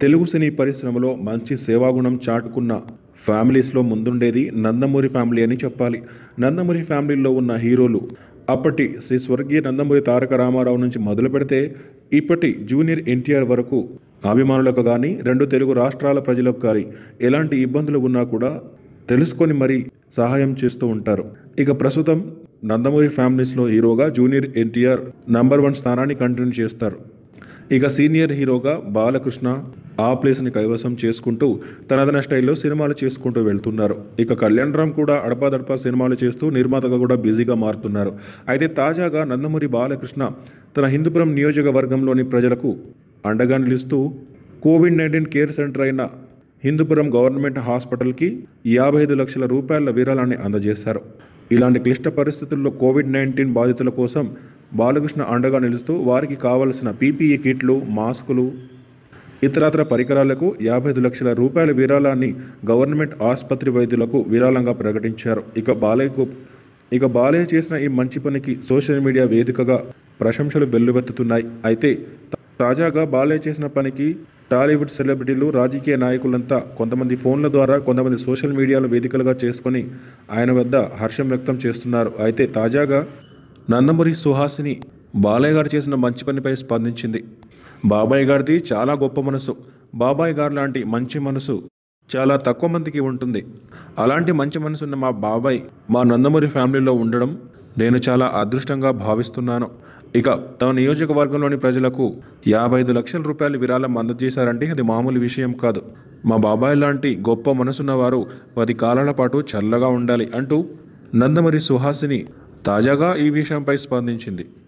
తెలుగు సినీ పరిశ్రమలో మంచి సేవాగుణం చాటుకున్న ఫ్యామిలీస్లో ముందుండేది నందమూరి ఫ్యామిలీ అని చెప్పాలి నందమూరి ఫ్యామిలీలో ఉన్న హీరోలు అప్పటి శ్రీ స్వర్గీయ నందమూరి తారక రామారావు నుంచి మొదలు పెడితే ఇప్పటి జూనియర్ ఎన్టీఆర్ వరకు అభిమానులకు కానీ రెండు తెలుగు రాష్ట్రాల ప్రజలకు కానీ ఎలాంటి ఇబ్బందులు ఉన్నా కూడా తెలుసుకొని మరీ సహాయం చేస్తూ ఉంటారు ఇక ప్రస్తుతం నందమూరి ఫ్యామిలీస్లో హీరోగా జూనియర్ ఎన్టీఆర్ నంబర్ వన్ స్థానాన్ని కంటిన్యూ చేస్తారు ఇక సీనియర్ హీరోగా బాలకృష్ణ ఆ ప్లేస్ని కైవసం చేసుకుంటూ తనదన స్టైల్లో సినిమాలు చేసుకుంటూ వెళ్తున్నారు ఇక కళ్యాణ్ రామ్ కూడా అడపాదడపా సినిమాలు చేస్తూ నిర్మాతగా కూడా బిజీగా మారుతున్నారు అయితే తాజాగా నందమూరి బాలకృష్ణ తన హిందూపురం నియోజకవర్గంలోని ప్రజలకు అండగా నిలుస్తూ కోవిడ్ నైన్టీన్ కేర్ సెంటర్ అయిన హిందూపురం గవర్నమెంట్ హాస్పిటల్కి యాభై ఐదు లక్షల రూపాయల విరాళాన్ని అందజేశారు ఇలాంటి క్లిష్ట పరిస్థితుల్లో కోవిడ్ నైన్టీన్ బాధితుల కోసం బాలకృష్ణ అండగా నిలుస్తూ వారికి కావలసిన పీపీఈ కిట్లు మాస్కులు ఇతరత్ర పరికరాలకు యాభై ఐదు లక్షల రూపాయల విరాళాన్ని గవర్నమెంట్ ఆసుపత్రి వైద్యులకు విరాళంగా ప్రకటించారు ఇక బాలయ్యకు ఇక బాలయ్య చేసిన ఈ మంచి పనికి సోషల్ మీడియా వేదికగా ప్రశంసలు వెల్లువెత్తుతున్నాయి అయితే తా- తాజాగా బాలయ్య చేసిన పనికి టాలీవుడ్ సెలబ్రిటీలు రాజకీయ నాయకులంతా కొంతమంది ఫోన్ల ద్వారా కొంతమంది సోషల్ మీడియాలో వేదికలుగా చేసుకొని ఆయన వద్ద హర్షం వ్యక్తం చేస్తున్నారు అయితే తాజాగా నందమూరి సుహాసిని బాలయ్య గారు చేసిన మంచి పనిపై స్పందించింది బాబాయ్ గారిది చాలా గొప్ప మనసు బాబాయ్ గారు లాంటి మంచి మనసు చాలా తక్కువ మందికి ఉంటుంది అలాంటి మంచి మనసు ఉన్న మా బాబాయ్ మా నందమూరి ఫ్యామిలీలో ఉండడం నేను చాలా అదృష్టంగా భావిస్తున్నాను ఇక తమ నియోజకవర్గంలోని ప్రజలకు యాభై ఐదు లక్షల రూపాయల విరాళం అందజేశారంటే అది మామూలు విషయం కాదు మా బాబాయ్ లాంటి గొప్ప మనసున్న వారు పది కాలాల పాటు చల్లగా ఉండాలి అంటూ నందమూరి సుహాసిని తాజాగా ఈ విషయంపై స్పందించింది